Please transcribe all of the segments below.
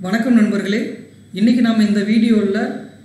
வணக்கம் நண்பர்களே இன்றைக்கி நாம் இந்த வீடியோவில்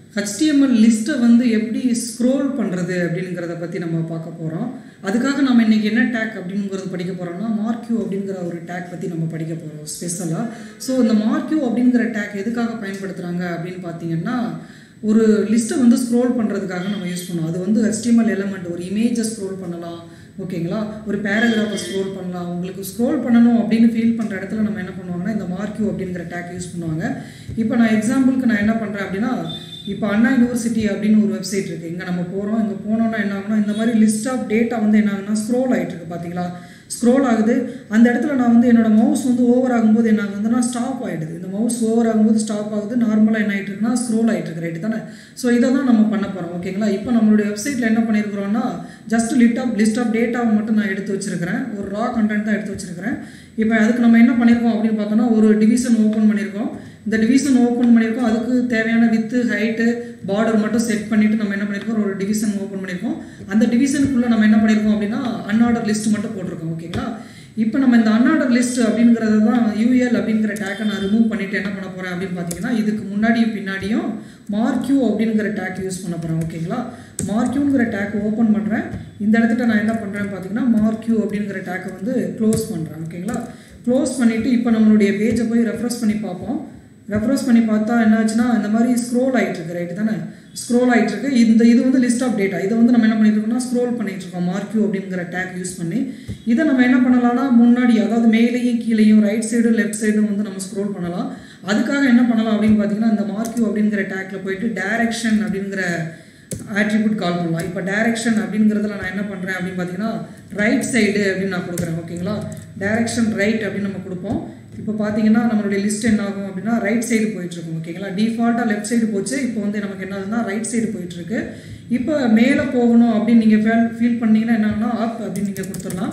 HTML லிஸ்ட்டை வந்து எப்படி ஸ்க்ரோல் பண்ணுறது அப்படிங்கிறத பற்றி நம்ம பார்க்க போகிறோம் அதுக்காக நம்ம இன்றைக்கி என்ன டேக் அப்படிங்கிறது படிக்க போகிறோம்னா மார்க்யூ அப்படிங்கிற ஒரு டேக் பற்றி நம்ம படிக்க போகிறோம் ஸ்பெஷலாக ஸோ இந்த மார்க்யூ அப்படிங்கிற டேக் எதுக்காக பயன்படுத்துகிறாங்க அப்படின்னு பார்த்தீங்கன்னா ஒரு லிஸ்ட்டை வந்து ஸ்க்ரோல் பண்ணுறதுக்காக நம்ம யூஸ் பண்ணுவோம் அது வந்து HTML எலமெண்ட் ஒரு இமேஜை ஸ்க்ரோல் பண்ணலாம் ஓகேங்களா ஒரு பேராகிராஃபை ஸ்க்ரோல் பண்ணலாம் உங்களுக்கு ஸ்க்ரோல் பண்ணணும் அப்படின்னு ஃபீல் பண்ணுற இடத்துல நம்ம என்ன பண்ணுவாங்கன்னா இந்த மார்க்யூ அப்படிங்கிற டேக் யூஸ் பண்ணுவாங்க இப்போ நான் எக்ஸாம்பிளுக்கு நான் என்ன பண்ணுறேன் அப்படின்னா இப்போ அண்ணா யூனிவர்சிட்டி அப்படின்னு ஒரு வெப்சைட் இருக்குது இங்கே நம்ம போகிறோம் இங்கே போனோம்னா என்ன ஆகுனா இந்த மாதிரி லிஸ்ட் ஆஃப் டேட்டா வந்து என்ன ஆகுனா ஸ்க்ரோல் ஆகிட்டு இருக்கு பார்த்தீங்களா ஸ்க்ரோல் ஆகுது அந்த இடத்துல நான் வந்து என்னோட மவுஸ் வந்து ஓவர் ஆகும்போது என்ன ஆகுதுன்னா ஸ்டாப் ஆகிடுது இந்த மவுஸ் ஓவர் ஆகும்போது ஸ்டாப் ஆகுது நார்மலாக என்ன ஆகிட்டு இருக்குன்னா ஸ்க்ரோல் ஆகிட்டு இருக்கு ரைட்டு தானே ஸோ இதை தான் நம்ம பண்ண போகிறோம் ஓகேங்களா இப்போ நம்மளுடைய வெப்சைட்டில் என்ன பண்ணியிருக்கிறோம்னா just list of list of டேட்டாவை மட்டும் நான் எடுத்து வச்சிருக்கிறேன் ஒரு ரா கண்டென்ட் தான் எடுத்து வச்சிருக்கிறேன் இப்போ அதுக்கு நம்ம என்ன பண்ணியிருக்கோம் அப்படின்னு பார்த்தோன்னா ஒரு டிவிஷன் ஓப்பன் பண்ணியிருக்கோம் இந்த டிவிஷன் ஓப்பன் பண்ணியிருக்கோம் அதுக்கு தேவையான வித்து ஹைட்டு பார்டர் மட்டும் செட் பண்ணிவிட்டு நம்ம என்ன பண்ணியிருக்கோம் ஒரு டிவிஷன் ஓப்பன் பண்ணியிருக்கோம் அந்த டிவிஷனுக்குள்ளே நம்ம என்ன பண்ணியிருக்கோம் அப்படின்னா அன்ஆர்டர் லிஸ்ட் மட்டும் போட்டிருக்கோம் ஓகேங்களா இப்போ நம்ம இந்த அன்ஆர்டர் லிஸ்ட் அப்படிங்கிறத தான் யூஎல் அப்படிங்கிற டேக்கை நான் ரிமூவ் பண்ணிவிட்டு என்ன பண்ண போகிறேன் அப்படின்னு பார்த்தீங்கன்னா இதுக்கு முன்னாடியும் பின்னாடியும் மார்க்யூ அப்படிங்கிற டேக் யூஸ் பண்ண போகிறேன் ஓகேங்களா மார்க்யூங்கிற டேக் ஓப்பன் பண்ணுறேன் இந்த இடத்துல நான் என்ன பண்ணுறேன் பார்த்தீங்கன்னா மார்க்யூ அப்படிங்கிற டேக்கை வந்து க்ளோஸ் பண்ணுறேன் ஓகேங்களா க்ளோஸ் பண்ணிவிட்டு இப்போ நம்மளுடைய பேஜை போய் ரெஃப்ரெஷ் பண்ணி பார்ப்போம் ரெஃப்ரெஷ் பண்ணி பார்த்தா என்னாச்சுன்னா இந்த மாதிரி ஸ்க்ரோல் ஆகிட்டு இருக்கு ரைட்டு தானே ஸ்க்ரோல் ஆகிட்டு இருக்கு இந்த இது வந்து லிஸ்ட் ஆஃப் டேட்டா இதை வந்து நம்ம என்ன பண்ணிட்டு இருக்கோம்னா ஸ்க்ரோல் பண்ணிட்டு இருக்கோம் மார்க்யூ அப்படிங்கிற டேக் யூஸ் பண்ணி இதை நம்ம என்ன பண்ணலாம்னா முன்னாடி அதாவது மேலேயும் கீழேயும் ரைட் சைடும் லெஃப்ட் சைடும் வந்து நம்ம ஸ்க்ரோல் பண்ணலாம் அதுக்காக என்ன பண்ணலாம் அப்படின்னு பார்த்தீங்கன்னா இந்த மார்க்யூ அப்படிங்கிற டேக்கில் போயிட்டு டைரக்ஷன் அப்படிங்கிற ஆட்ரிபியூட் கால் பண்ணலாம் இப்போ டைரக்ஷன் அப்படிங்கிறதுல நான் என்ன பண்ணுறேன் அப்படின்னு பார்த்தீங்கன்னா ரைட் சைடு அப்படின்னு நான் கொடுக்குறேன் ஓகேங்களா டைரக்ஷன் ரைட் அப்படின்னு நம்ம கொடுப்போம் இப்போ பார்த்தீங்கன்னா நம்மளுடைய லிஸ்ட் என்ன ஆகும் அப்படின்னா ரைட் சைடு போயிட்டுருக்கும் ஓகேங்களா டிஃபால்ட்டாக லெஃப்ட் சைடு போச்சு இப்போ வந்து நமக்கு என்ன ஆகுதுன்னா ரைட் சைடு போயிட்டுருக்கு இப்போ மேலே போகணும் அப்படின்னு நீங்கள் ஃபேல் ஃபீல் பண்ணீங்கன்னா என்ன ஆகுனா அப் அப்படின்னு நீங்கள் கொடுத்துடலாம்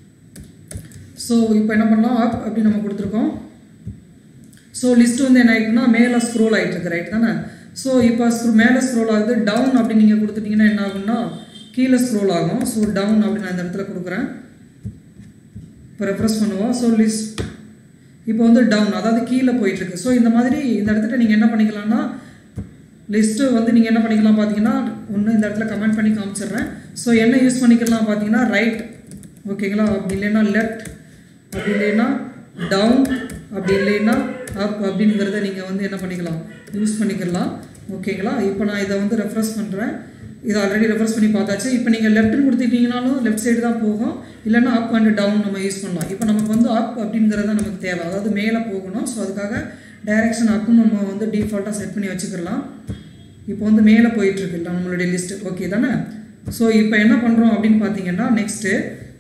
ஸோ இப்போ என்ன பண்ணலாம் அப் அப்படின்னு நம்ம கொடுத்துருக்கோம் ஸோ லிஸ்ட் வந்து என்ன ஆகிட்டுனா மேலே ஸ்க்ரோல் ஆகிட்டு இருக்கு ரைட் தானே ஸோ இப்போ மேலே ஸ்க்ரோல் ஆகுது டவுன் அப்படின்னு நீங்கள் கொடுத்துட்டிங்கன்னா என்ன ஆகும்னா கீழே ஸ்க்ரோல் ஆகும் ஸோ டவுன் அப்படின்னு நான் இந்த இடத்துல கொடுக்குறேன் இப்போ ரெஃப்ரெஷ் பண்ணுவோம் ஸோ லிஸ்ட் இப்போ வந்து டவுன் அதாவது கீழே போயிட்டுருக்கு ஸோ இந்த மாதிரி இந்த இடத்துல நீங்கள் என்ன பண்ணிக்கலாம்னா லிஸ்ட்டு வந்து நீங்கள் என்ன பண்ணிக்கலாம் பார்த்தீங்கன்னா ஒன்று இந்த இடத்துல கமெண்ட் பண்ணி காமிச்சிடுறேன் ஸோ என்ன யூஸ் பண்ணிக்கலாம் பார்த்தீங்கன்னா ரைட் ஓகேங்களா அப்படி இல்லைன்னா லெஃப்ட் அப்படி இல்லைன்னா டவுன் அப்படி இல்லைன்னா அப் அப்படிங்கிறத நீங்கள் வந்து என்ன பண்ணிக்கலாம் யூஸ் பண்ணிக்கலாம் ஓகேங்களா இப்போ நான் இதை வந்து ரெஃப்ரெஷ் பண்ணுறேன் இதை ஆல்ரெடி ரெஃபர்ஸ் பண்ணி பார்த்தாச்சு இப்போ நீங்கள் லெஃப்ட்னு கொடுத்துட்டீங்கனாலும் லெஃப்ட் சைடு தான் போகும் இல்லைன்னா அப் அண்ட் டவுன் நம்ம யூஸ் பண்ணலாம் இப்போ நமக்கு வந்து அப் அப்படிங்கிறது நமக்கு தேவை அதாவது மேலே போகணும் ஸோ அதுக்காக டைரெக்ஷன் அப்பும் நம்ம வந்து டிஃபால்ட்டாக செட் பண்ணி வச்சுக்கலாம் இப்போ வந்து மேலே போயிட்டுருக்கு இல்லை நம்மளுடைய லிஸ்ட்டு ஓகே தானே ஸோ இப்போ என்ன பண்ணுறோம் அப்படின்னு பார்த்தீங்கன்னா நெக்ஸ்ட்டு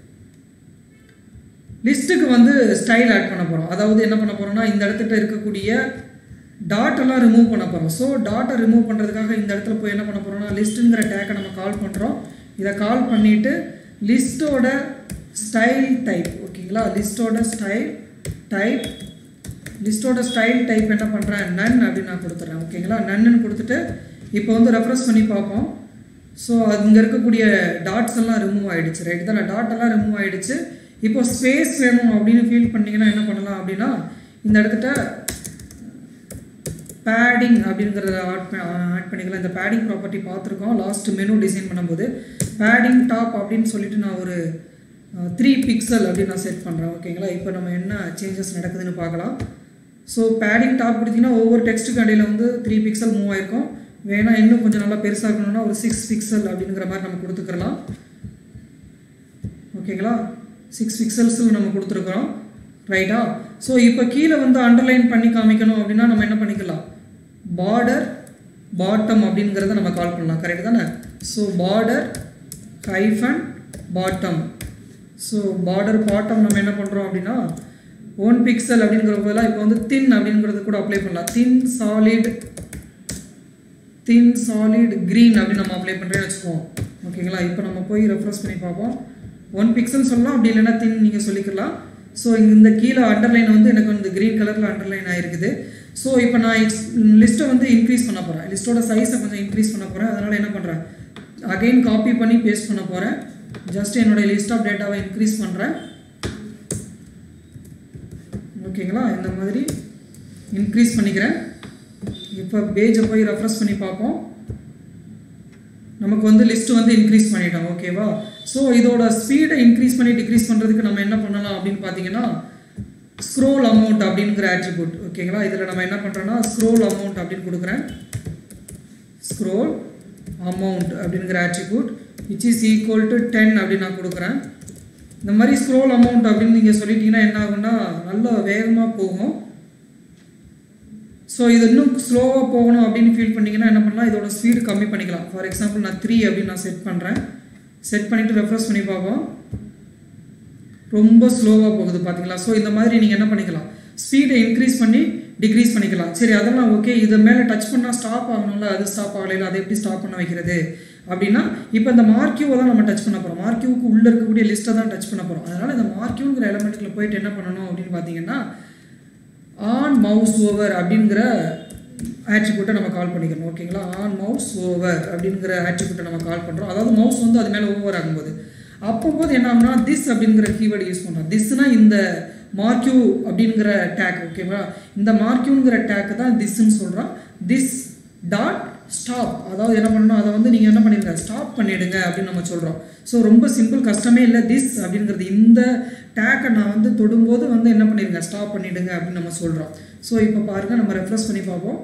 லிஸ்ட்டுக்கு வந்து ஸ்டைல் ஆட் பண்ண போகிறோம் அதாவது என்ன பண்ண போகிறோம்னா இந்த இடத்துல இருக்கக்கூடிய டாட் எல்லாம் ரிமூவ் பண்ண போகிறோம் ஸோ டாட்டை ரிமூவ் பண்ணுறதுக்காக இந்த இடத்துல போய் என்ன பண்ண போகிறோம்னா லிஸ்ட்டுங்கிற டேக்கை நம்ம கால் பண்ணுறோம் இதை கால் பண்ணிவிட்டு லிஸ்ட்டோட ஸ்டைல் டைப் ஓகேங்களா லிஸ்ட்டோட ஸ்டைல் டைப் லிஸ்ட்டோட ஸ்டைல் டைப் என்ன பண்ணுறேன் நன் அப்படின்னு நான் கொடுத்துட்றேன் ஓகேங்களா நன்னு கொடுத்துட்டு இப்போ வந்து ரெஃப்ரெஷ் பண்ணி பார்ப்போம் ஸோ அங்கே இருக்கக்கூடிய டாட்ஸ் எல்லாம் ரிமூவ் ஆகிடுச்சு ரைட் தானே டாட் எல்லாம் ரிமூவ் ஆகிடுச்சு இப்போ ஸ்பேஸ் வேணும் அப்படின்னு ஃபீல் பண்ணிங்கன்னா என்ன பண்ணலாம் அப்படின்னா இந்த இடத்துல பேடிங் அப்படிங்கிறத ஆட் ஆட் பண்ணிக்கலாம் இந்த பேடிங் ப்ராப்பர்ட்டி பார்த்துருக்கோம் லாஸ்ட் மெனு டிசைன் பண்ணும்போது பேடிங் டாப் அப்படின்னு சொல்லிட்டு நான் ஒரு த்ரீ பிக்சல் அப்படின்னு நான் செட் பண்ணுறேன் ஓகேங்களா இப்போ நம்ம என்ன சேஞ்சஸ் நடக்குதுன்னு பார்க்கலாம் ஸோ பேடிங் டாப் கொடுத்தீங்கன்னா ஒவ்வொரு டெக்ஸ்ட்டுக்கு அடையில் வந்து த்ரீ பிக்சல் மூவ் ஆயிருக்கும் வேணால் இன்னும் கொஞ்சம் நல்லா பெருசாக இருக்கணும்னா ஒரு சிக்ஸ் பிக்சல் அப்படிங்கிற மாதிரி நம்ம கொடுத்துக்கலாம் ஓகேங்களா சிக்ஸ் பிக்சல்ஸில் நம்ம கொடுத்துருக்குறோம் ரைட்டா ஸோ இப்போ கீழே வந்து அண்டர்லைன் பண்ணி காமிக்கணும் அப்படின்னா நம்ம என்ன பண்ணிக்கலாம் பார்டர் பாட்டம் அப்படிங்கிறத நம்ம கால் பண்ணலாம் கரெக்ட் தானே so border hyphen bottom so border bottom நம்ம என்ன பண்ணுறோம் அப்படின்னா ஒன் பிக்சல் அப்படிங்கிற போதெல்லாம் இப்போ வந்து தின் அப்படிங்கிறது கூட அப்ளை பண்ணலாம் thin solid thin solid green அப்படின்னு நம்ம அப்ளை பண்ணுறேன்னு வச்சுக்குவோம் ஓகேங்களா இப்போ நம்ம போய் ரெஃப்ரெஷ் பண்ணி பார்ப்போம் ஒன் பிக்சல் சொல்லலாம் அப்படி இல்லைன்னா தின் நீங்கள் சொல்லிக்கலாம் ஸோ இந்த கீழே அண்டர்லைன் வந்து எனக்கு வந்து க்ரீன் கலரில் அண்டர்லைன் ஆகிருக்குது ஸோ இப்போ நான் லிஸ்ட்டை வந்து இன்க்ரீஸ் பண்ண போகிறேன் லிஸ்ட்டோட சைஸை கொஞ்சம் இன்க்ரீஸ் பண்ண போகிறேன் அதனால் என்ன பண்ணுறேன் அகைன் காப்பி பண்ணி பேஸ்ட் பண்ண போகிறேன் ஜஸ்ட் என்னுடைய லிஸ்ட் ஆஃப் டேட்டாவை இன்க்ரீஸ் பண்ணுறேன் ஓகேங்களா இந்த மாதிரி இன்க்ரீஸ் பண்ணிக்கிறேன் இப்போ பேஜை போய் ரெஃப்ரெஷ் பண்ணி பார்ப்போம் நமக்கு வந்து லிஸ்ட் வந்து இன்க்ரீஸ் பண்ணிட்டோம் ஓகேவா ஸோ இதோட ஸ்பீடை இன்க்ரீஸ் பண்ணி டிக்ரீஸ் பண்ணுறதுக்கு நம்ம என்ன பண்ணலாம் அப்படின்னு பார்த்தீங்கன்னா ஸ்க்ரோல் அமௌண்ட் அப்படிங்கிற ஆட்ரிபியூட் ஓகேங்களா இதில் நம்ம என்ன பண்ணுறோன்னா ஸ்க்ரோல் அமௌண்ட் அப்படின்னு கொடுக்குறேன் ஸ்க்ரோல் அமௌண்ட் அப்படிங்கிற attribute which is equal to ten அப்படின்னு நான் கொடுக்குறேன் இந்த மாதிரி ஸ்க்ரோல் அமௌண்ட் அப்படின்னு நீங்கள் சொல்லிட்டீங்கன்னா என்ன ஆகும்னா நல்லா வேகமாக போகும் ஸோ இது இன்னும் ஸ்லோவாக போகணும் அப்படின்னு ஃபீல் பண்ணிங்கன்னா என்ன பண்ணலாம் இதோட ஸ்பீடு கம்மி பண்ணிக்கலாம் ஃபார் எக்ஸாம்பிள் நான் த்ரீ அப்படின்னு நான் செட் பண்ணுறேன் செட் பண்ணிவிட்டு ரெஃப்ரெஷ் பண்ணி பார்ப்போம் ரொம்ப ஸ்லோவாக போகுது பார்த்தீங்களா ஸோ இந்த மாதிரி நீங்கள் என்ன பண்ணிக்கலாம் ஸ்பீடை இன்க்ரீஸ் பண்ணி டிக்ரீஸ் பண்ணிக்கலாம் சரி அதெல்லாம் ஓகே இது மேலே டச் பண்ணால் ஸ்டாப் ஆகணும்ல அது ஸ்டாப் ஆகலையில அதை எப்படி ஸ்டாப் பண்ண வைக்கிறது அப்படின்னா இப்போ இந்த மார்க்கியூவை தான் நம்ம டச் பண்ண போகிறோம் மார்க்கியூவுக்கு உள்ளே இருக்கக்கூடிய லிஸ்ட்டை தான் டச் பண்ண போகிறோம் அதனால் இந்த மார்க்கியூங்கிற எலமெண்ட்டுக்குள்ள போயிட்டு என்ன பண்ணணும் அப்படின்னு பார்த்தீங்கன்னா ஆன் மவுஸ் ஓவர் அப்படிங்கிற ஆட்ரிபியூட்டை நம்ம கால் பண்ணிக்கணும் ஓகேங்களா ஆன் மவுஸ் ஓவர் அப்படிங்கிற ஆட்ரிபியூட்டை நம்ம கால் பண்ணுறோம் அதாவது மவுஸ் வந்து அது மேலே ஓவர் ஆகும்போது அப்போது என்ன ஆகும்னா திஸ் அப்படிங்கிற கீவேர்டு யூஸ் பண்ணுறோம் திஸ்னா இந்த மார்க்யூ அப்படிங்கிற டேக் ஓகேவா இந்த மார்க்யூங்கிற டேக்கு தான் திஸ்ன்னு சொல்கிறோம் திஸ் டாட் ஸ்டாப் அதாவது என்ன பண்ணணும் அதை வந்து நீங்கள் என்ன பண்ணிடுங்க ஸ்டாப் பண்ணிடுங்க அப்படின்னு நம்ம சொல்கிறோம் ஸோ ரொம்ப சிம்பிள் கஷ்டமே இல்லை திஸ் அப்படிங்கிறது இந்த டேக்கை நான் வந்து தொடும்போது வந்து என்ன பண்ணிடுங்க ஸ்டாப் பண்ணிடுங்க அப்படின்னு நம்ம சொல்கிறோம் ஸோ இப்போ பாருங்கள் நம்ம ரெஃப்ரெஷ் பண்ணி பார்ப்போம்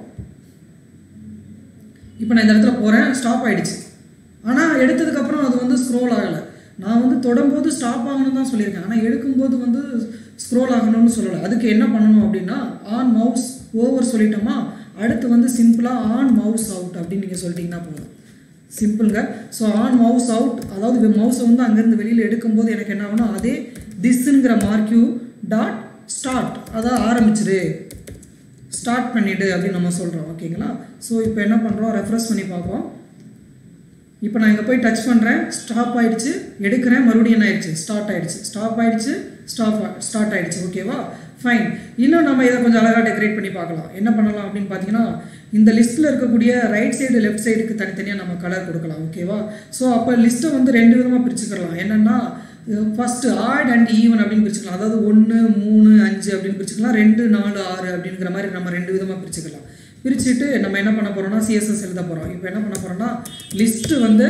இப்போ நான் இந்த இடத்துல போகிறேன் ஸ்டாப் ஆகிடுச்சு ஆனால் எடுத்ததுக்கப்புறம் அது வந்து ஸ்க்ரோல் ஆகலை நான் வந்து தொடும்போது ஸ்டாப் ஆகணும்னு தான் சொல்லியிருக்கேன் ஆனால் எடுக்கும்போது வந்து ஸ்க்ரோல் ஆகணும்னு சொல்லலை அதுக்கு என்ன பண்ணணும் அப்படின்னா ஆன் மவுஸ் ஓவர் சொல்லிட்டோமா அடுத்து வந்து சிம்பிளாக ஆன் மவுஸ் அவுட் அப்படின்னு நீங்கள் சொல்லிட்டீங்கன்னா போதும் சிம்பிளுங்க ஸோ ஆன் மவுஸ் அவுட் அதாவது மவுஸை வந்து அங்கேருந்து வெளியில் எடுக்கும்போது எனக்கு என்ன ஆகணும் அதே திஸ்ஸுங்கிற மார்க்யூ டாட் ஸ்டார்ட் அதான் ஆரம்பிச்சிரு ஸ்டார்ட் பண்ணிவிடு அப்படின்னு நம்ம சொல்கிறோம் ஓகேங்களா ஸோ இப்போ என்ன பண்ணுறோம் ரெஃப்ரெஷ் பண்ணி பார்ப்போம் இப்போ நான் இங்கே போய் டச் பண்ணுறேன் ஸ்டாப் ஆயிடுச்சு எடுக்கிறேன் மறுபடியும் என்ன ஆயிடுச்சு ஸ்டார்ட் ஆயிடுச்சு ஸ்டாப் ஆயிடுச்சு ஸ்டாப் ஸ்டார்ட் ஆயிடுச்சு ஓகேவா ஃபைன் இன்னும் நம்ம இதை கொஞ்சம் அழகாக டெக்கரேட் பண்ணி பார்க்கலாம் என்ன பண்ணலாம் அப்படின்னு பார்த்தீங்கன்னா இந்த லிஸ்ட்டில் இருக்கக்கூடிய ரைட் சைடு லெஃப்ட் சைடுக்கு தனித்தனியாக நம்ம கலர் கொடுக்கலாம் ஓகேவா ஸோ அப்போ லிஸ்ட்டை வந்து ரெண்டு விதமாக பிரிச்சுக்கலாம் என்னென்னா ஃபஸ்ட்டு ஆட் அண்ட் ஈவன் அப்படின்னு பிரிச்சுக்கலாம் அதாவது ஒன்று மூணு அஞ்சு அப்படின்னு பிரிச்சுக்கலாம் ரெண்டு நாலு ஆறு அப்படிங்கிற மாதிரி நம்ம ரெண்டு விதமாக பிரிச்சுக்கலாம் பிரிச்சுட்டு நம்ம என்ன பண்ண போகிறோம்னா சிஎஸ்எஸ் எழுத போகிறோம் இப்போ என்ன பண்ண போகிறோம்னா லிஸ்ட்டு வந்து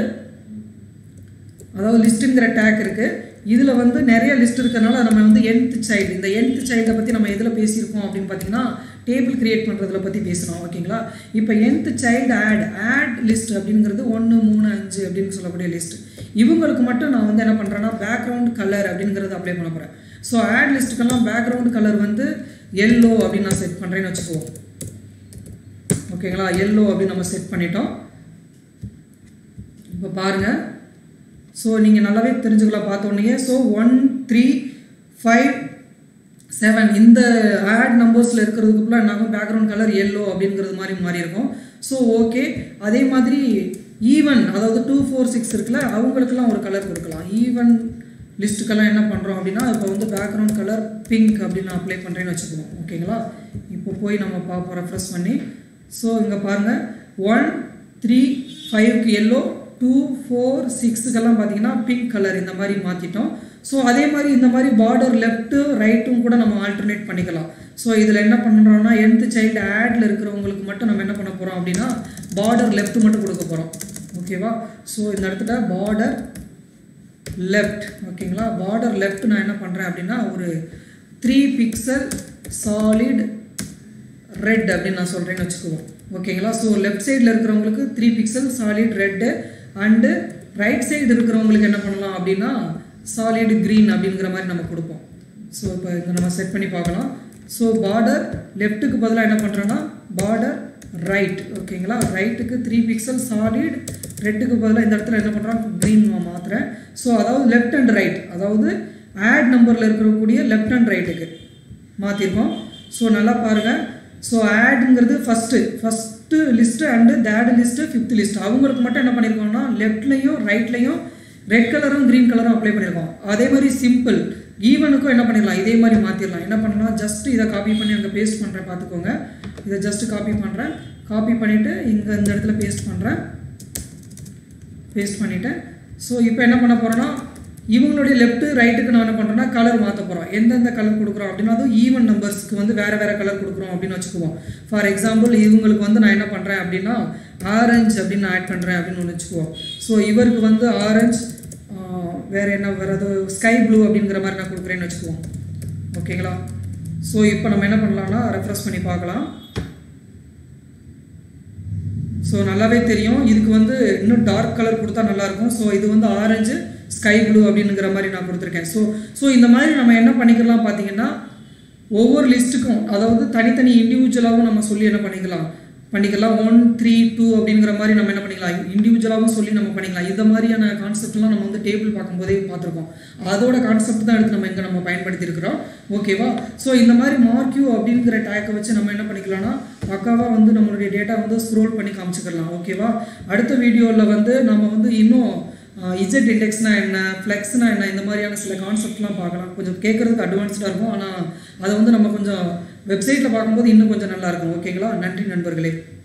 அதாவது லிஸ்ட்டுங்கிற டேக் இருக்குது இதில் வந்து நிறைய லிஸ்ட் இருக்கிறனால நம்ம வந்து என்த் சைல்டு இந்த என்த் சைல்டை பற்றி நம்ம எதில் பேசியிருக்கோம் அப்படின்னு பார்த்தீங்கன்னா டேபிள் கிரியேட் பண்ணுறதுல பற்றி பேசணும் ஓகேங்களா இப்போ nth child odd odd list அப்படிங்கிறது ஒன்று மூணு அஞ்சு அப்படின்னு சொல்லக்கூடிய லிஸ்ட் இவங்களுக்கு மட்டும் நான் வந்து என்ன பண்ணுறேன்னா பேக்ரவுண்ட் கலர் அப்படிங்கிறது அப்ளை பண்ண போகிறேன் ஸோ ஆட் லிஸ்ட்டுக்கெல்லாம் பேக்ரவுண்ட் கலர் வந்து எல்லோ அப்படின்னு நான் செட் பண்ணுறேன்னு வச்சுக்குவோம் ஓகேங்களா எல்லோ அப்படின்னு நம்ம செட் பண்ணிட்டோம் இப்போ பாருங்கள் ஸோ நீங்கள் நல்லாவே தெரிஞ்சுக்கலாம் பார்த்தோன்னே so one three five seven இந்த ஆட் நம்பர்ஸில் இருக்கிறதுக்குள்ள என்னாகும் பேக்ரவுண்ட் கலர் எல்லோ அப்படிங்கிறது மாதிரி மாறி இருக்கும் ஸோ ஓகே அதே மாதிரி ஈவன் அதாவது டூ ஃபோர் சிக்ஸ் இருக்குல்ல அவங்களுக்கெல்லாம் ஒரு கலர் கொடுக்கலாம் ஈவன் லிஸ்ட்டுக்கெல்லாம் என்ன பண்ணுறோம் அப்படின்னா இப்போ வந்து பேக்ரவுண்ட் கலர் பிங்க் அப்படின்னு நான் அப்ளை பண்ணுறேன்னு வச்சுக்குவோம் ஓகேங்களா இப்போ போய் நம்ம பார்ப்போம் ரெஃப்ரெஷ் பண்ணி ஸோ இங்கே பாருங்கள் ஒன் த்ரீ ஃபைவ்க்கு எல்லோ டூ ஃபோர் சிக்ஸுக்கெல்லாம் பார்த்தீங்கன்னா பிங்க் கலர் இந்த மாதிரி மாற்றிட்டோம் ஸோ அதே மாதிரி இந்த மாதிரி பார்டர் லெஃப்ட்டு ரைட்டும் கூட நம்ம ஆல்டர்னேட் பண்ணிக்கலாம் ஸோ இதில் என்ன பண்ணுறோம்னா என்த் சைல்டு ஆடில் இருக்கிறவங்களுக்கு மட்டும் நம்ம என்ன பண்ண போகிறோம் அப்படின்னா பார்டர் லெஃப்ட் மட்டும் கொடுக்க போகிறோம் ஓகேவா ஸோ இந்த இடத்துல பார்டர் லெஃப்ட் ஓகேங்களா பார்டர் லெஃப்ட் நான் என்ன பண்ணுறேன் அப்படின்னா ஒரு த்ரீ பிக்சல் சாலிட் ரெட் அப்படின்னு நான் சொல்கிறேன்னு வச்சுக்குவோம் ஓகேங்களா ஸோ லெஃப்ட் சைடில் இருக்கிறவங்களுக்கு three pixel solid red and right side இருக்கிறவங்களுக்கு என்ன பண்ணலாம் அப்படின்னா சாலிட் க்ரீன் அப்படிங்கிற மாதிரி நம்ம கொடுப்போம் ஸோ இப்போ இங்கே நம்ம செட் பண்ணி பார்க்கலாம் ஸோ பார்டர் லெஃப்ட்டுக்கு பதிலாக என்ன பண்ணுறோன்னா பார்டர் ரைட் ஓகேங்களா ரைட்டுக்கு த்ரீ பிக்சல் சாலிட் ரெட்டுக்கு பதிலாக இந்த இடத்துல என்ன பண்ணுறோம் க்ரீன் மாற்றுறேன் ஸோ அதாவது லெஃப்ட் அண்ட் ரைட் அதாவது ஆட் நம்பரில் இருக்கக்கூடிய லெஃப்ட் அண்ட் ரைட்டுக்கு மாற்றிருக்கோம் ஸோ நல்லா பாருங்கள் ஸோ ஆடுங்கிறது first first list and third list fifth list அவங்களுக்கு மட்டும் என்ன பண்ணியிருக்கோம்னா லெஃப்ட்லையும் ரைட்லையும் ரெட் கலரும் க்ரீன் கலரும் அப்ளை பண்ணியிருக்கோம் அதே மாதிரி சிம்பிள் ஈவனுக்கும் என்ன பண்ணிடலாம் இதே மாதிரி மாற்றிடலாம் என்ன பண்ணலாம் ஜஸ்ட் இதை காப்பி பண்ணி அங்கே பேஸ்ட் பண்ணுறேன் பார்த்துக்கோங்க இதை ஜஸ்ட் காப்பி பண்ணுறேன் காப்பி பண்ணிவிட்டு இங்கே இந்த இடத்துல பேஸ்ட் பண்ணுறேன் பேஸ்ட் பண்ணிவிட்டேன் ஸோ இப்போ என்ன பண்ண போகிறோன்னா இவங்களுடைய லெஃப்ட் ரைட்டுக்கு நான் என்ன பண்ணுறேன்னா கலர் மாற்ற போகிறோம் எந்தெந்த கலர் கொடுக்குறோம் அப்படின்னா அதுவும் ஈவன் நம்பர்ஸ்க்கு வந்து வேறு வேறு கலர் கொடுக்குறோம் அப்படின்னு வச்சுக்குவோம் ஃபார் எக்ஸாம்பிள் இவங்களுக்கு வந்து நான் என்ன பண்ணுறேன் அப்படின்னா ஆரஞ்சு அப்படின்னு நான் ஆட் பண்ணுறேன் அப்படின்னு ஒன்று வச்சுக்குவோம் ஸோ இவருக்கு வந்து ஆரஞ்சு வேறு என்ன வேறு ஏதோ ஸ்கை ப்ளூ அப்படிங்கிற மாதிரி நான் கொடுக்குறேன்னு வச்சுக்குவோம் ஓகேங்களா ஸோ இப்போ நம்ம என்ன பண்ணலாம்னா ரெஃப்ரெஷ் பண்ணி பார்க்கலாம் ஸோ நல்லாவே தெரியும் இதுக்கு வந்து இன்னும் டார்க் கலர் கொடுத்தா நல்லாயிருக்கும் ஸோ இது வந்து ஆரஞ்சு ஸ்கை ப்ளூ அப்படிங்கிற மாதிரி நான் கொடுத்துருக்கேன் ஸோ ஸோ இந்த மாதிரி நம்ம என்ன பண்ணிக்கலாம் பார்த்தீங்கன்னா ஒவ்வொரு லிஸ்ட்டுக்கும் அதாவது தனித்தனி இண்டிவிஜுவலாகவும் நம்ம சொல்லி என்ன பண்ணிக்கலாம் பண்ணிக்கலாம் ஒன் த்ரீ டூ அப்படிங்கிற மாதிரி நம்ம என்ன பண்ணிக்கலாம் இண்டிவிஜுவலாகவும் சொல்லி நம்ம பண்ணிக்கலாம் இந்த மாதிரியான கான்செப்ட்லாம் நம்ம வந்து டேபிள் பார்க்கும்போதே பார்த்துருக்கோம் அதோட கான்செப்ட் தான் எடுத்து நம்ம இங்கே நம்ம பயன்படுத்தி இருக்கிறோம் ஓகேவா ஸோ இந்த மாதிரி மார்க்யூ அப்படிங்கிற டேக்கை வச்சு நம்ம என்ன பண்ணிக்கலாம்னா பக்காவாக வந்து நம்மளுடைய டேட்டா வந்து ஸ்க்ரோல் பண்ணி காமிச்சிக்கலாம் ஓகேவா அடுத்த வீடியோவில் வந்து நம்ம வந்து இன்னும் இஜெட் இண்டெக்ஸ்னா என்ன ஃப்ளெக்ஸ்னா என்ன இந்த மாதிரியான சில கான்செப்ட்லாம் பார்க்கலாம் கொஞ்சம் கேட்குறதுக்கு அட்வான்ஸ்டாக இருக்கும் ஆனால் அதை வந்து நம்ம கொஞ்சம் வெப்சைட்டில் பார்க்கும்போது இன்னும் கொஞ்சம் நல்லா இருக்கும் ஓகேங்களா நன்றி நண்பர்களே